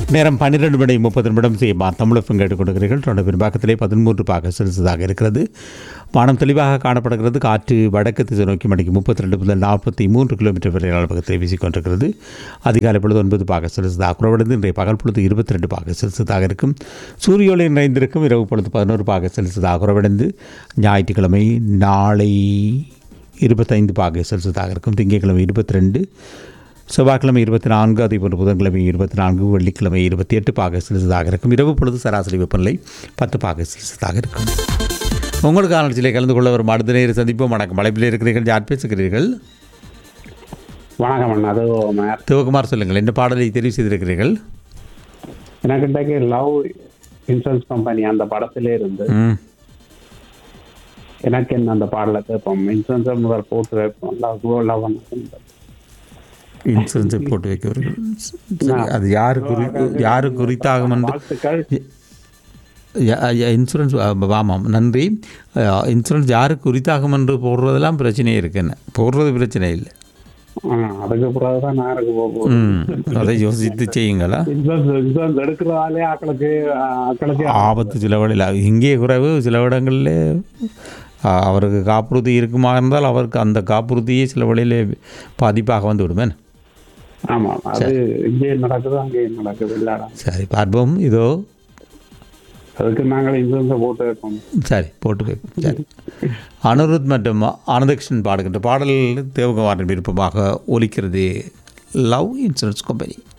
நேரம் பன்னிரெண்டு மணி முப்பது நிமிடம் செய்யுமா தமிழகம் கேட்டுக் கொடுக்கிறீர்கள் தொடர் பின்பாக்கத்திலே பதிமூன்று பாக செலுத்ததாக இருக்கிறது வானம் தெளிவாக காணப்படுகிறது காற்று வடக்கு திசை நோக்கி மணிக்கு முப்பத்தி ரெண்டு முதல் நாற்பத்தி மூன்று கிலோமீட்டர் வரை அளவகத்தில் வீசிக்கொண்டிருக்கிறது அதிகாலை பொழுது ஒன்பது பாக செலுத்ததாக குறைவடைந்து இன்றைய பகல் பொழுது இருபத்தி ரெண்டு பாக செலுத்ததாக இருக்கும் சூரிய ஒளி நிறைந்திருக்கும் இரவு பொழுது பதினோரு பாக செலுத்ததாக குறைவடைந்து ஞாயிற்றுக்கிழமை நாளை இருபத்தைந்து பாக செலுத்ததாக இருக்கும் திங்கட்கிழமை இருபத்தி ரெண்டு செவ்வாய்க்கிழமை இருபத்தி நான்கு அதே போன்று புதன்கிழமை இருபத்தி நான்கு வெள்ளிக்கிழமை இருபத்தி எட்டு பாக செலுத்ததாக இருக்கும் இரவு பொழுது சராசரி வெப்பநிலை பத்து பாக செலுத்ததாக இருக்கும் உங்களுக்கு ஆலோசனை கலந்து கொள்ள வரும் அடுத்த நேரம் சந்திப்போம் வணக்கம் மலைப்பில் இருக்கிறீர்கள் யார் பேசுகிறீர்கள் வணக்கம் அண்ணா அது மேர் சிவகுமார் சொல்லுங்கள் என்ன பாடலை தெரிவு செய்திருக்கிறீர்கள் எனக்கு இன்றைக்கு லவ் இன்சூரன்ஸ் கம்பெனி அந்த படத்திலே இருந்து ம் எனக்கு என்ன அந்த பாடலை கேட்போம் இன்சூரன்ஸ் முதல் போட்டு வைப்போம் லவ் லவ் இன்சூரன்ஸை போட்டு வைக்கிறீர்கள் சரி, அது யாரு குறி யாரு குறித்தாகும் என்று வாழ்த்துக்கள் யா- யா- இன்சூரன்ஸ் ஆ, ஆமாம் நன்றி ஆ, இன்சூரன்ஸ் யாருக்கு உரித்தாகும் என்று போடுறதெல்லாம் பிரச்சனையே இருக்குன்னு போடுறது பிரச்சனை இல்லை ஆ, அதுக்கு பிறகுதான் நேருக்கு போகும் ம் அதை யோசித்து செய்யுங்களா இன்சூரன்ஸ் இன்சூரன்ஸ் எடுக்கிறதாலே ஆக்களுக்கு ஆ, ஆக்களுக்கு ஆபத்து சில வழியில் இங்கே குறைவு சில இடங்களில் ஆ, அவருக்கு காப்புறுதி இருக்குமா இருந்தால் அவருக்கு அந்த காப்புறுதியே சில வழியில் பாதிப்பாக வந்து விடுமேன் ஆமா அது இங்கே நடக்குது அங்கே நடக்குது இல்லாடா சரி பார்ப்போம் இதோ அதுக்கு நாங்கள் இன்சூரன்ஸை போட்டு வைப்போம் சரி போட்டு வைப்போம் சரி அனுருத் மற்றும் ஆனந்தகிருஷ்ணன் பாடுகின்ற பாடல் தேவகுமாரின் விருப்பமாக ஒலிக்கிறது லவ் இன்சூரன்ஸ் கம்பெனி